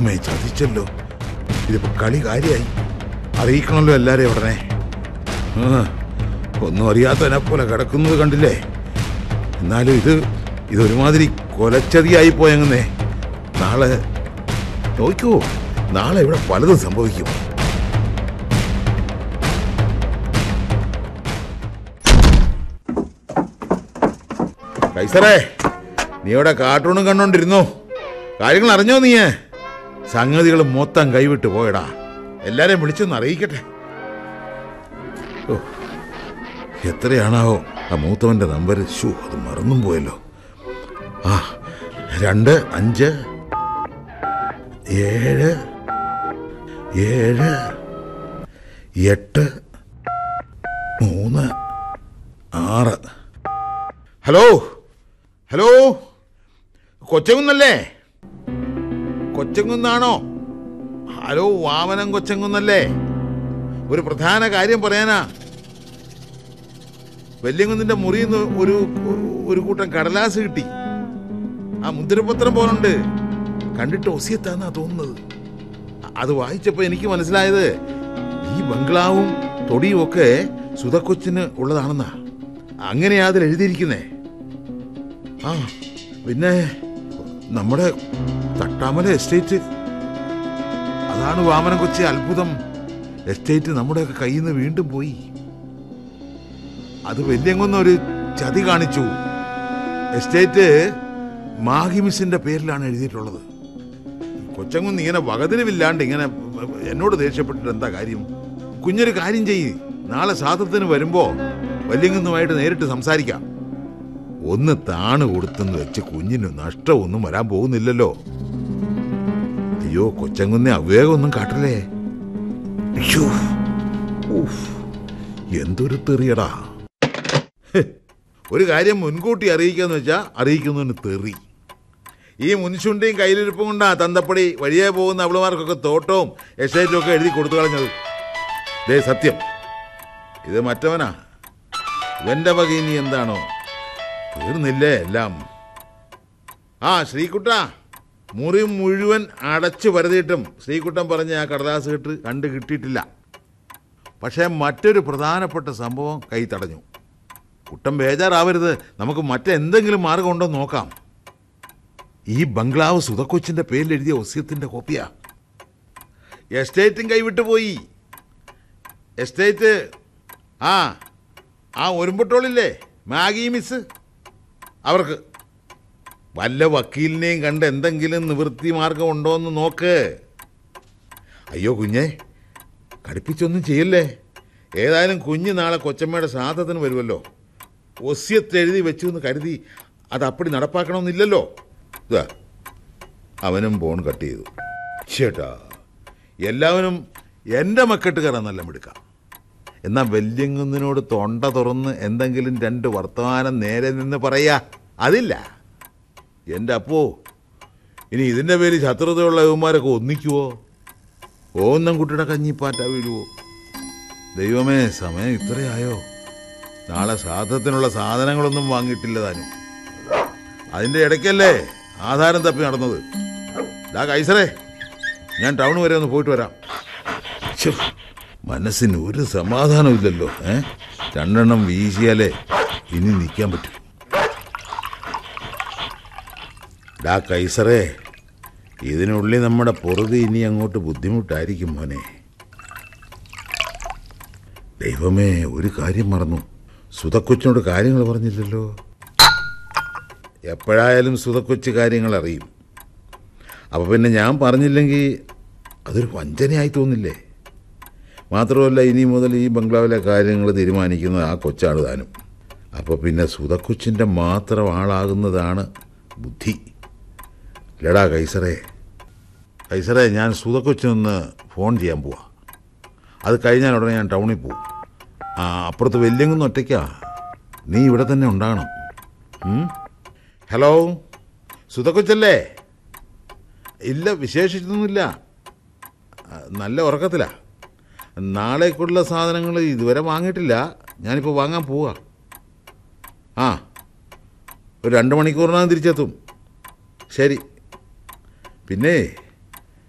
ദൈവമേ ചതിച്ചല്ലോ ഇതിപ്പോ കളി കാര്യായി അറിയിക്കണമല്ലോ എല്ലാരെയും ഉടനെ ആ, ഒന്നും അറിയാത്തവനെ പോലെ കിടക്കുന്നത് കണ്ടില്ലേ എന്നാലും ഇത് ഇതൊരുമാതിരി കൊലച്ചതിയായി പോയങ്ങന്നേ നാളെ നോക്കൂ നാളെ ഇവിടെ പലതും സംഭവിക്കും കൈസറേ നീ ഇവിടെ കാർട്ടൂണും കണ്ടോണ്ടിരുന്നോ കാര്യങ്ങൾ അറിഞ്ഞോ നീയേ സംഗതികൾ മൊത്തം കൈവിട്ട് പോയടാ എല്ലാരെയും വിളിച്ചൊന്ന് അറിയിക്കട്ടെ ഓ എത്രയാണാവോ ആ മൂത്തവന്റെ നമ്പർ ഷൂ അത് മറന്നും പോയല്ലോ ആ രണ്ട് അഞ്ച് ഏഴ് ഏഴ് എട്ട് മൂന്ന് ആറ് ഹലോ ഹലോ കൊച്ചങ്കുന്നല്ലേ കൊച്ചങ്കുന്നാണോ ഹലോ വാമനം കൊച്ചങ്കുന്നല്ലേ ഒരു പ്രധാന കാര്യം പറയാനാ വെല്ലിങ്കുന്നിന്റെ മുറിയിൽ നിന്ന് ഒരു ഒരു കൂട്ടം കടലാസ് കിട്ടി ആ മുദ്രപത്രം പോലുണ്ട് കണ്ടിട്ട് ഒസിയത്താന്നാ തോന്നുന്നത് അത് വായിച്ചപ്പോ എനിക്ക് മനസ്സിലായത് ഈ ബംഗ്ലാവും തൊടിയും ഒക്കെ സുധക്കൊച്ചിന് ഉള്ളതാണെന്നാ അങ്ങനെയാ അതിൽ എഴുതിയിരിക്കുന്നേ ആ പിന്നെ നമ്മുടെ തട്ടാമല എസ്റ്റേറ്റ് അതാണ് വാമനം കൊച്ചി അത്ഭുതം എസ്റ്റേറ്റ് നമ്മുടെയൊക്കെ കയ്യിൽ നിന്ന് വീണ്ടും പോയി അത് വലിയങ്ങൊന്നും ഒരു ചതി കാണിച്ചു എസ്റ്റേറ്റ് മാഹിമിസിന്റെ പേരിലാണ് എഴുതിയിട്ടുള്ളത് കൊച്ചങ്കുന്ന് ഇങ്ങനെ വകതിരിവില്ലാണ്ട് ഇങ്ങനെ എന്നോട് ദേഷ്യപ്പെട്ടിട്ട് എന്താ കാര്യം കുഞ്ഞൊരു കാര്യം ചെയ്യ് നാളെ സാധത്തിന് വരുമ്പോ വല്യങ്ങുന്നുമായിട്ട് നേരിട്ട് സംസാരിക്കാം ഒന്ന് താണ് കൊടുത്തെന്ന് വെച്ച് കുഞ്ഞിന് നഷ്ടമൊന്നും വരാൻ പോകുന്നില്ലല്ലോ അയ്യോ കൊച്ചങ്കുന്നെ അവിവേകമൊന്നും കാട്ടല്ലേ അയ്യോ ഊഫ്, എന്തൊരു തെറിയടാ ഹ്, ഒരു കാര്യം മുൻകൂട്ടി അറിയിക്കാന്ന് വെച്ചാ അറിയിക്കുന്നതിന് തെറി ഈ മുൻശുണ്ടിയും കയ്യിലിരിപ്പും കൊണ്ടാ തന്തപ്പടി വഴിയെ പോകുന്ന അവളുമാർക്കൊക്കെ തോട്ടവും എസ്റ്റേറ്റും ഒക്കെ എഴുതി കൊടുത്തു കളഞ്ഞത് ദേ സത്യം ഇത് മറ്റവനാ ഇവന്റെ വക ഇനി എന്താണോ തീർന്നില്ലേ എല്ലാം ആ ശ്രീകുട്ട മുറി മുഴുവൻ അടച്ചു പരതിയിട്ടും ശ്രീകുട്ടൻ പറഞ്ഞ ആ കടലാസ് കെട്ട് കണ്ടു കിട്ടിയിട്ടില്ല പക്ഷേ മറ്റൊരു പ്രധാനപ്പെട്ട സംഭവം കൈ തടഞ്ഞു കുട്ടൻ ബേജാറാവരുത് നമുക്ക് മറ്റെന്തെങ്കിലും മാർഗം ഉണ്ടോ എന്ന് നോക്കാം ഈ ബംഗ്ലാവ് സുധക്കൊച്ചിന്റെ പേരിൽ എഴുതിയ ഒസ്യത്തിന്റെ കോപ്പിയാ എസ്റ്റേറ്റും കൈവിട്ടു പോയി എസ്റ്റേറ്റ് ആ ആ ഒരുമ്പട്ടോളില്ലേ മാഗി മിസ് അവർക്ക് വല്ല വക്കീലിനെയും കണ്ട് എന്തെങ്കിലും നിവൃത്തി മാർഗം ഉണ്ടോ എന്ന് നോക്ക് അയ്യോ കുഞ്ഞെ കടുപ്പിച്ചൊന്നും ചെയ്യല്ലേ ഏതായാലും കുഞ്ഞ് നാളെ കൊച്ചമ്മയുടെ ശ്രാദ്ധത്തിന് വരുമല്ലോ ഒസ്യത്ത് എഴുതി വെച്ചു എന്ന് കരുതി അത് അപ്പടി നടപ്പാക്കണമെന്നില്ലല്ലോ ഇതാ അവനും ഫോൺ കട്ട് ചെയ്തു ചേട്ടാ എല്ലാവരും എൻ്റെ മക്കെട്ട് കയറാൻ നല്ല മിടുക്കാം എന്നാൽ വല്യങ്ങുന്നിനോട് തൊണ്ട തുറന്ന് എന്തെങ്കിലും രണ്ട് വർത്തമാനം നേരെ നിന്ന് പറയാ അതില്ല എൻ്റെ അപ്പോ ഇനി ഇതിൻ്റെ പേര് ശത്രുതയുള്ള യവന്മാരൊക്കെ ഒന്നിക്കുവോ ഓന്നം കുട്ടിയുടെ കഞ്ഞിപ്പാറ്റ വീഴുവോ ദൈവമേ സമയം ഇത്രയായോ നാളെ ശ്രാദ്ധത്തിനുള്ള സാധനങ്ങളൊന്നും വാങ്ങിയിട്ടില്ല താനും അതിൻ്റെ ഇടയ്ക്കല്ലേ ആധാരം തപ്പി നടന്നത് ഡാ കൈസറേ ഞാൻ ടൗൺ വരെ ഒന്ന് പോയിട്ട് വരാം ശ്ശോ, മനസ്സിന് ഒരു സമാധാനമില്ലല്ലോ ഏ രണ്ടെണ്ണം വീശിയാലേ ഇനി നിൽക്കാൻ പറ്റൂ ഡാ കൈസറേ ഇതിനുള്ളിൽ നമ്മുടെ പൊറുതി ഇനി അങ്ങോട്ട് ബുദ്ധിമുട്ടായിരിക്കും മോനെ ദൈവമേ ഒരു കാര്യം മറന്നു സുതക്കൊച്ചിനോട് കാര്യങ്ങൾ പറഞ്ഞില്ലല്ലോ എപ്പോഴായാലും സുതക്കൊച്ച് കാര്യങ്ങൾ അറിയും അപ്പോൾ പിന്നെ ഞാൻ പറഞ്ഞില്ലെങ്കിൽ അതൊരു വഞ്ചനയായി തോന്നില്ലേ മാത്രമല്ല ഇനി മുതൽ ഈ ബംഗ്ലാവിലെ കാര്യങ്ങൾ തീരുമാനിക്കുന്നത് ആ കൊച്ചാണ് താനും അപ്പോൾ പിന്നെ സുതക്കൊച്ചിൻ്റെ മാത്രം ആളാകുന്നതാണ് ബുദ്ധി ലടാ കൈസറേ കൈസറേ ഞാൻ സുതക്കൊച്ചിനൊന്ന് ഫോൺ ചെയ്യാൻ പോവാ അത് കഴിഞ്ഞാൽ ഉടനെ ഞാൻ ടൗണിൽ പോവും ആ അപ്പുറത്ത് വെല്ലിങ്ങുന്ന ഒറ്റയ്ക്കാ നീ ഇവിടെ തന്നെ ഉണ്ടാകണം ഉം? ഹലോ സുതക്കൊച്ചല്ലേ ഇല്ല വിശേഷിച്ചൊന്നുമില്ല ആ, നല്ല ഉറക്കത്തിലാ നാളേക്കുള്ള സാധനങ്ങൾ ഇതുവരെ വാങ്ങിയിട്ടില്ല ഞാനിപ്പോൾ വാങ്ങാൻ പോവാ ആ ഒരു രണ്ട് മണിക്കൂറിനകം തിരിച്ചെത്തും ശരി പിന്നെ